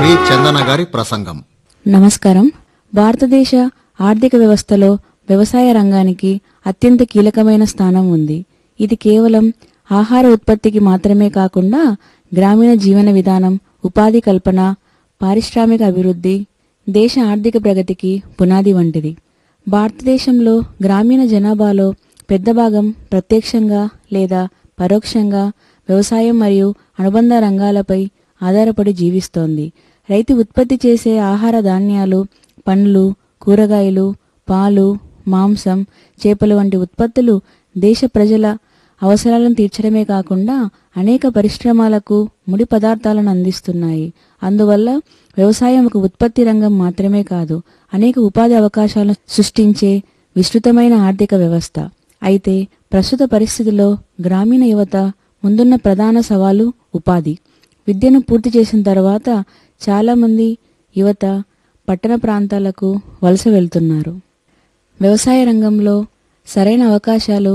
B చందన గారి ప్రసంగం నమస్కారం భారతదేశ ఆర్థిక వ్యవస్థలో వ్యవసాయ రంగానికి అత్యంత కీలకమైన స్థానం ఉంది ఇది కేవలం ఆహార ఉత్పత్తికి మాత్రమే కాకుండా గ్రామీణ జీవన విధానం ఉపాధి కల్పన పారిశ్రామిక అభివృద్ధి దేశ ఆర్థిక ప్రగతికి పునాది వంటిది భారతదేశంలో గ్రామీణ జనాభాలో పెద్ద భాగం ప్రత్యక్షంగా లేదా పరోక్షంగా వ్యవసాయం మరియు అనుబంధ రంగాలపై ఆధారపడి జీవిస్తోంది రైతు ఉత్పత్తి చేసే ఆహార ధాన్యాలు పండ్లు కూరగాయలు పాలు మాంసం చేపలు వంటి ఉత్పత్తులు దేశ ప్రజల అవసరాలను తీర్చడమే కాకుండా అనేక పరిశ్రమలకు ముడి పదార్థాలను అందిస్తున్నాయి అందువల్ల వ్యవసాయం ఒక ఉత్పత్తి రంగం మాత్రమే కాదు అనేక ఉపాధి అవకాశాలను సృష్టించే విస్తృతమైన ఆర్థిక వ్యవస్థ అయితే ప్రస్తుత పరిస్థితిలో గ్రామీణ యువత ముందున్న ప్రధాన సవాలు ఉపాధి విద్యను పూర్తి చేసిన తర్వాత చాలామంది యువత పట్టణ ప్రాంతాలకు వలస వెళ్తున్నారు వ్యవసాయ రంగంలో సరైన అవకాశాలు